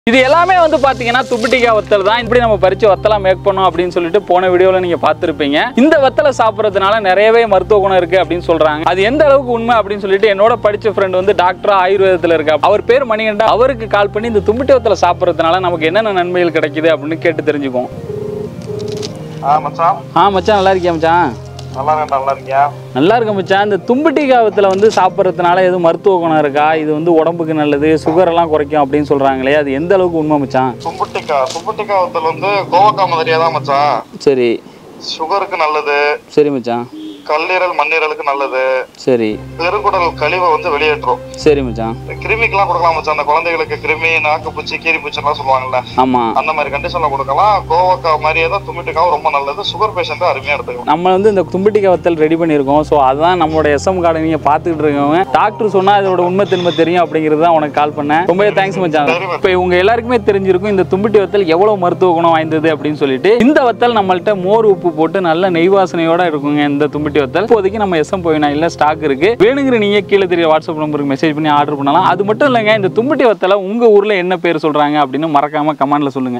இது எல்லாமே வந்து பாத்தீங்கன்னா துப்பிட்டிக்காய் வத்தல் தான் இப்படி நம்ம பறிச்சு வத்தலாம் மேக் பண்ணோம் அப்படின்னு சொல்லிட்டு போன வீடியோல நீங்க பார்த்திருப்பீங்க இந்த வத்தலை சாப்பிட்றதுனால நிறையவே மருத்துவ குணம் இருக்கு அப்படின்னு சொல்றாங்க அது எந்த அளவுக்கு உண்மை அப்படின்னு சொல்லிட்டு என்னோட படிச்ச ஃப்ரெண்ட் வந்து டாக்டரா ஆயுர்வேதத்துல இருக்கா அவர் பேர் மணிகண்டா அவருக்கு கால் பண்ணி இந்த தும்பிட்டி வத்தலை சாப்பிட்றதுனால நமக்கு என்னென்ன நன்மைகள் கிடைக்குது அப்படின்னு கேட்டு தெரிஞ்சுக்குவோம் ஆ மச்சான் ஆ மச்சான் நல்லா இருக்கியா மச்சான் நல்லா இருக்கேன் நல்லா இருக்கியா நல்லா இருக்க மச்சான் இந்த தும்பிட்டிக்காய் வத்தலை வந்து சாப்பிட்றதுனால எதுவும் மருத்துவ குணம் இருக்கா இது வந்து உடம்புக்கு நல்லது சுகர் எல்லாம் குறைக்கும் அப்படின்னு சொல்றாங்களே அது எந்த அளவுக்கு உண்மை மச்சான் சும்புட்டிக்கா சும்புட்டிக்கா வத்தல் வந்து கோவக்காய் மாதிரியா தான் மச்சான் சரி சுகருக்கு நல்லது சரி மச்சான் கல்லீரல் மண்ணீரலுக்கு நல்லது சரி பெருங்குடல் கழிவை வந்து வெளியேற்றும் சரி மச்சான் இந்த கிருமிக்கெல்லாம் கொடுக்கலாம் மச்சான் அந்த குழந்தைகளுக்கு கிருமி நாக்குப்பூச்சி கீரிப்பூச்சிலாம் சொல்லுவாங்கல்ல ஆமா அந்த மாதிரி கண்டிஷன்ல கொடுக்கலாம் கோவக்காய் மாதிரியே தான் தும்பிட்டிக்காவும் ரொம்ப நல்லது சுகர் பேஷண்ட் அருமையா எடுத்துக்கலாம் நம்ம வந்து இந்த தும்பிட்டிக்காய் வத்தல் ரெடி பண்ணியிருக்கோம் ஸோ அதுதான் நம்மளோட எஸ்எம் கார்டை நீங்கள் பார்த்துக்கிட்டு இருக்கவங்க டாக்டர் சொன்னா இதோட உண்மை திரும்ப தெரியும் அப்படிங்கிறது தான் உனக்கு கால் பண்ணேன் ரொம்ப தேங்க்ஸ் மச்சான் சரி மச்சான். இப்போ உங்க எல்லாருக்குமே தெரிஞ்சிருக்கும் இந்த தும்பிட்டி வத்தல் எவ்வளவு மருத்துவ குணம் வாய்ந்தது அப்படின்னு சொல்லிட்டு இந்த வத்தல் நம்மள்ட்ட மோர் உப்பு போட்டு நல்ல நெய் வாசனையோட இருக்குங்க இந்த தும்பிட்டி வத்தல் இப்போதைக்கு நம்ம எஸ்எம் போயினா இல்ல ஸ்டாக் இருக்கு வேணுங்கிற நீங்க கீழே தெரிய வாட்ஸ்அப் நம்பருக்கு மெசேஜ் பண்ணி ஆர்டர் பண்ணலாம் அது மட்டும் இல்லைங்க இந்த தும்பிட்டி வத்தலை உங்க ஊர்ல என்ன பேர் சொல்றாங்க அப்படின்னு மறக்காம கமெண்ட்ல சொல்லுங்க